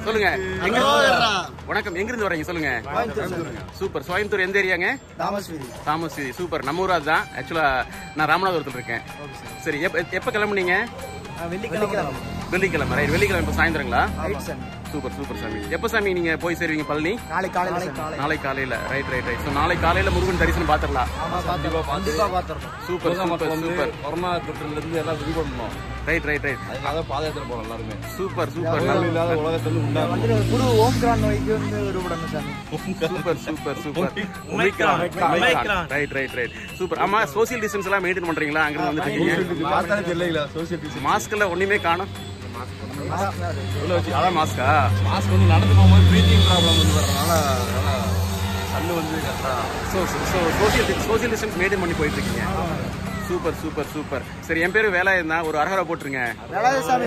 சொல்லுங்க எங்க வணக்கம் எங்க இருந்து வரீங்க சொல்லுங்க சூப்பர் கோயம்புத்தூர் எந்த ஏரியாங்க தாமஸ்வீதி தாமஸ் வீதி சூப்பர் நம்ம ஊரா தான் ஆக்சுவலா நான் ராமநாதபுரத்தில் இருக்கேன் சரி எப்ப எப்ப கிளம்புனீங்க வெள்ளிக்கிழமை வெள்ளிக்கிழமை ரைட் வெள்ளிக்கிழமை இப்போ சாயந்தரங்களா ரைட் சார் சூப்பர் சூப்பர் சாமி எப்ப சாமி நீங்க போய் சேருவீங்க பழனி நாளை காலையில் சார் நாளை காலையில ரைட் ரைட் ரைட் ஸோ நாளை காலையில முருகன் தரிசனம் பார்த்துடலாம் கண்டிப்பாக பார்த்துருக்கோம் சூப்பர் சூப்பர் சூப்பர் கொரோனா தொற்றுல இருந்து எல்லாம் இது பண்ணணும் ரைட் ரைட் ரைட் அதுக்காக பாதயாத்திரை போறோம் எல்லாருமே சூப்பர் சூப்பர் நோய் இல்லாத உலகத்துல இருந்து உண்டாகும் வந்து குரு ஓம்கிரான் நோய்க்கு வந்து விடுபடணும் சாமி super super super right right right super ஆமா சோசியல் டிஸ்டன்ஸ் எல்லாம் மெயின்டைன் பண்றீங்களா அங்க இருந்து வந்துட்டீங்க பார்த்தாலே தெரியல சோசியல் டிஸ்டன்ஸ் மாஸ்க்ல ஒண்ணுமே காணும் உள்ள வச்சு அதான் மாஸ்கா மாஸ்க் வந்து நடந்து போகும்போது ப்ரீத்திங் ப்ராப்ளம் வந்து வரனால அதனால கண்ணு வந்து கரெக்டா so so social social distance maintain பண்ணி போயிட்டு இருக்கீங்க சூப்பர் சூப்பர் சூப்பர் சரி என் பேரு வேலை தான் ஒரு அரகரா போட்டுருங்க வேளாத சாமி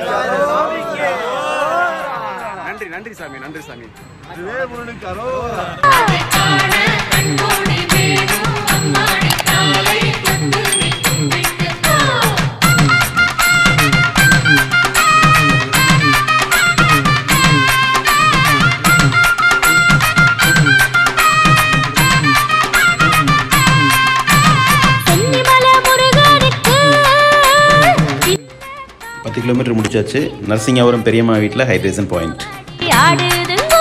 நன்றி நன்றி சாமி நன்றி சாமி முருகனுக்காரோ கண்மூடி வேணும் அம்மாடி காலை தொட்டு விட்டு போ சென்னிமலை முருகனுக்கு பத்து கிலோமீட்டர் முடிச்சாச்சு நரசிங்காபுரம் பெரியம்மா வீட்டில் ஹைட்ரேஷன் பாயிண்ட் ஆடுதுங்கோ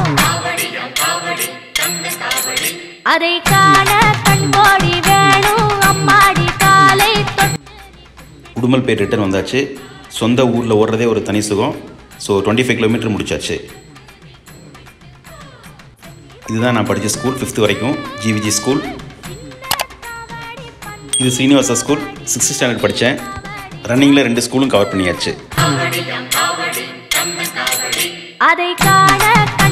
அதை காண கண்கோடி வேணும் அம்மாடி காலை தொட்டு உடுமல் பேர் ரிட்டர்ன் வந்தாச்சு சொந்த ஊரில் ஓடுறதே ஒரு தனி சுகம் ஸோ டுவெண்ட்டி ஃபைவ் கிலோமீட்டர் முடிச்சாச்சு இதுதான் நான் படித்த ஸ்கூல் ஃபிஃப்த் வரைக்கும் ஜிவிஜி ஸ்கூல் இது ஸ்ரீனிவாசா ஸ்கூல் சிக்ஸ்த் ஸ்டாண்டர்ட் படித்தேன் ரன்னிங்கில் ரெண்டு ஸ்கூலும் கவர் பண்ணியாச்சு அதை காண